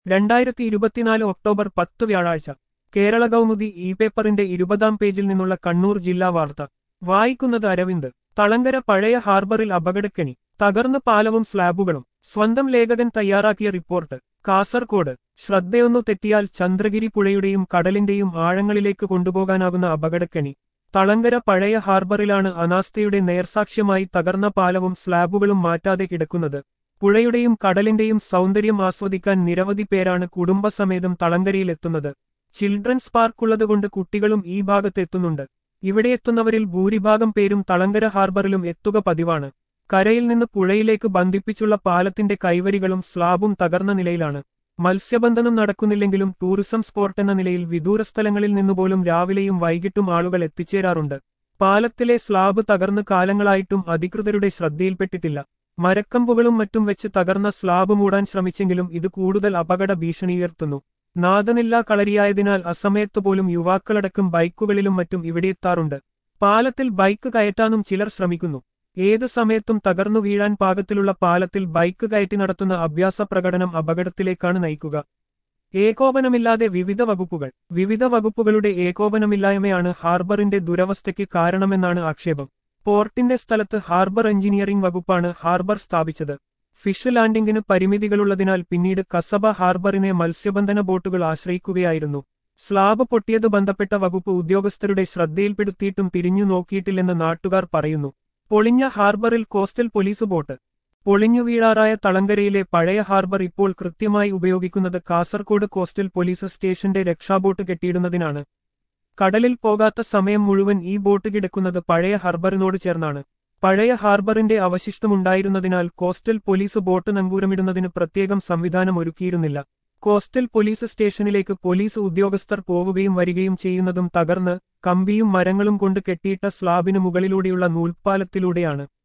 രണ്ടായിരത്തി ഇരുപത്തിനാല് ഒക്ടോബർ പത്ത് വ്യാഴാഴ്ച കേരള കൗമുദി ഇ പേപ്പറിന്റെ ഇരുപതാം പേജിൽ നിന്നുള്ള കണ്ണൂർ ജില്ലാ വാർത്ത വായിക്കുന്നത് അരവിന്ദ് തളങ്കര പഴയ ഹാർബറിൽ അപകടക്കെണി തകർന്ന പാലവും സ്ലാബുകളും സ്വന്തം ലേഖകൻ തയ്യാറാക്കിയ റിപ്പോർട്ട് കാസർകോട് ശ്രദ്ധയൊന്നു തെറ്റിയാൽ ചന്ദ്രഗിരി പുഴയുടെയും കടലിന്റെയും ആഴങ്ങളിലേക്ക് കൊണ്ടുപോകാനാകുന്ന അപകടക്കെണി തളങ്കര പഴയ ഹാർബറിലാണ് അനാസ്ഥയുടെ നേർസാക്ഷ്യമായി തകർന്ന പാലവും സ്ലാബുകളും മാറ്റാതെ കിടക്കുന്നത് പുഴയുടെയും കടലിന്റെയും സൗന്ദര്യം ആസ്വദിക്കാൻ നിരവധി പേരാണ് കുടുംബസമേതം തളങ്കരയിലെത്തുന്നത് ചിൽഡ്രൻസ് പാർക്കുള്ളതുകൊണ്ട് കുട്ടികളും ഈ ഭാഗത്തെത്തുന്നുണ്ട് ഇവിടെ എത്തുന്നവരിൽ ഭൂരിഭാഗം പേരും തളങ്കര ഹാർബറിലും എത്തുക പതിവാണ് കരയിൽ നിന്ന് പുഴയിലേക്ക് ബന്ധിപ്പിച്ചുള്ള പാലത്തിന്റെ കൈവരികളും സ്ലാബും തകർന്ന നിലയിലാണ് മത്സ്യബന്ധനം നടക്കുന്നില്ലെങ്കിലും ടൂറിസം സ്പോട്ട് എന്ന നിലയിൽ വിദൂര സ്ഥലങ്ങളിൽ നിന്നുപോലും രാവിലെയും വൈകിട്ടും ആളുകൾ എത്തിച്ചേരാറുണ്ട് പാലത്തിലെ സ്ലാബ് തകർന്ന് കാലങ്ങളായിട്ടും അധികൃതരുടെ ശ്രദ്ധയിൽപ്പെട്ടിട്ടില്ല മരക്കമ്പുകളും മറ്റും വെച്ച് തകർന്ന സ്ലാബ് മൂടാൻ ശ്രമിച്ചെങ്കിലും ഇത് കൂടുതൽ അപകട ഭീഷണിയുയർത്തുന്നു നാദനില്ലാ കളരിയായതിനാൽ അസമയത്ത് പോലും യുവാക്കളടക്കം ബൈക്കുകളിലും മറ്റും ഇവിടെയെത്താറുണ്ട് പാലത്തിൽ ബൈക്ക് കയറ്റാനും ചിലർ ശ്രമിക്കുന്നു ഏത് സമയത്തും തകർന്നു വീഴാൻ പാകത്തിലുള്ള പാലത്തിൽ ബൈക്ക് കയറ്റി നടത്തുന്ന അഭ്യാസ പ്രകടനം അപകടത്തിലേക്കാണ് നയിക്കുക ഏകോപനമില്ലാതെ വിവിധ വകുപ്പുകൾ വിവിധ വകുപ്പുകളുടെ ഏകോപനമില്ലായ്മയാണ് ഹാർബറിന്റെ ദുരവസ്ഥയ്ക്ക് കാരണമെന്നാണ് ആക്ഷേപം പോർട്ടിന്റെ സ്ഥലത്ത് ഹാർബർ എഞ്ചിനീയറിംഗ് വകുപ്പാണ് ഹാർബർ സ്ഥാപിച്ചത് ഫിഷ് ലാൻഡിംഗിന് പരിമിതികളുള്ളതിനാൽ പിന്നീട് കസബ ഹാർബറിനെ മത്സ്യബന്ധന ബോട്ടുകൾ ആശ്രയിക്കുകയായിരുന്നു സ്ലാബ് പൊട്ടിയത് ബന്ധപ്പെട്ട വകുപ്പ് ഉദ്യോഗസ്ഥരുടെ ശ്രദ്ധയിൽപ്പെടുത്തിയിട്ടും തിരിഞ്ഞു നോക്കിയിട്ടില്ലെന്ന് നാട്ടുകാർ പറയുന്നു പൊളിഞ്ഞ ഹാർബറിൽ കോസ്റ്റൽ പോലീസ് ബോട്ട് പൊളിഞ്ഞു വീഴാറായ തളങ്കരയിലെ പഴയ ഹാർബർ ഇപ്പോൾ കൃത്യമായി ഉപയോഗിക്കുന്നത് കാസർകോട് കോസ്റ്റൽ പോലീസ് സ്റ്റേഷന്റെ രക്ഷാബോട്ട് കെട്ടിയിടുന്നതിനാണ് കടലിൽ പോകാത്ത സമയം മുഴുവൻ ഈ ബോട്ട് കിടക്കുന്നത് പഴയ ഹാർബറിനോട് ചേർന്നാണ് പഴയ ഹാർബറിന്റെ അവശിഷ്ടമുണ്ടായിരുന്നതിനാൽ കോസ്റ്റൽ പോലീസ് ബോട്ട് നങ്കൂരമിടുന്നതിന് പ്രത്യേകം സംവിധാനം ഒരുക്കിയിരുന്നില്ല കോസ്റ്റൽ പോലീസ് സ്റ്റേഷനിലേക്ക് പോലീസ് ഉദ്യോഗസ്ഥർ പോവുകയും വരികയും ചെയ്യുന്നതും തകർന്ന് കമ്പിയും മരങ്ങളും കൊണ്ട് കെട്ടിയിട്ട സ്ലാബിന് മുകളിലൂടെയുള്ള നൂൽപ്പാലത്തിലൂടെയാണ്